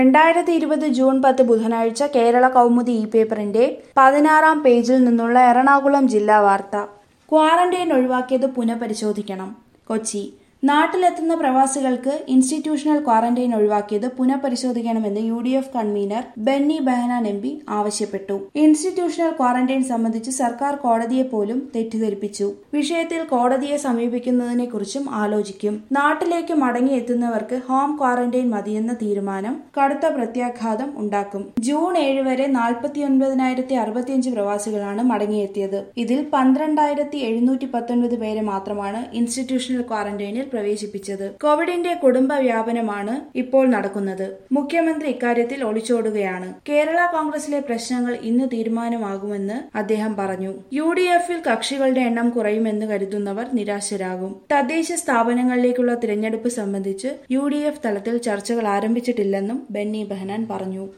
രണ്ടായിരത്തി ഇരുപത് ജൂൺ പത്ത് ബുധനാഴ്ച കേരള കൗമുദി ഇ പേപ്പറിന്റെ പതിനാറാം പേജിൽ നിന്നുള്ള എറണാകുളം ജില്ലാ വാർത്ത ക്വാറന്റൈൻ ഒഴിവാക്കിയത് പുനഃപരിശോധിക്കണം കൊച്ചി നാട്ടിലെത്തുന്ന പ്രവാസികൾക്ക് ഇൻസ്റ്റിറ്റ്യൂഷണൽ ക്വാറന്റൈൻ ഒഴിവാക്കിയത് പുനഃപരിശോധിക്കണമെന്ന് U D F convener Benny Behanan M P ആവശ്യപ്പെട്ടു ഇൻസ്റ്റിറ്റ്യൂഷണൽ ക്വാറന്റൈൻ സംബന്ധിച്ച് സർക്കാർ കോടതിയെ പോലും തെറ്റിദ്ധരിപ്പിച്ചു വിഷയത്തിൽ കോടതിയെ സമീപിക്കുന്നതിനെക്കുറിച്ചും ആലോചിക്കും നാട്ടിലേക്ക് മടങ്ങിയെത്തുന്നവർക്ക് ഹോം ക്വാറന്റൈൻ മതിയെന്ന തീരുമാനം കടുത്ത പ്രത്യാഘാതം ഉണ്ടാക്കും ജൂൺ ഏഴ് വരെ നാൽപ്പത്തിയൊൻപതിനായിരത്തി അറുപത്തിയഞ്ച് പ്രവാസികളാണ് മടങ്ങിയെത്തിയത് ഇതിൽ പന്ത്രണ്ടായിരത്തി എഴുന്നൂറ്റി പത്തൊൻപത് പേരെ മാത്രമാണ് ഇൻസ്റ്റിറ്റ്യൂഷണൽ ക്വാറന്റൈനിൽ പ്രവേശിപ്പിച്ചത് കോവിഡിന്റെ കുടുംബ വ്യാപനമാണ് ഇപ്പോൾ നടക്കുന്നത് മുഖ്യമന്ത്രി ഇക്കാര്യത്തിൽ ഒളിച്ചോടുകയാണ് കേരള കോൺഗ്രസിലെ പ്രശ്നങ്ങൾ ഇന്ന് തീരുമാനമാകുമെന്ന് അദ്ദേഹം പറഞ്ഞു യു ഡി എഫിൽ കക്ഷികളുടെ എണ്ണം കുറയുമെന്ന് കരുതുന്നവർ നിരാശരാകും തദ്ദേശ സ്ഥാപനങ്ങളിലേക്കുള്ള തിരഞ്ഞെടുപ്പ് സംബന്ധിച്ച് യു ഡി എഫ് തലത്തിൽ ചർച്ചകൾ ആരംഭിച്ചിട്ടില്ലെന്നും ബെന്നി ബെഹനാൻ പറഞ്ഞു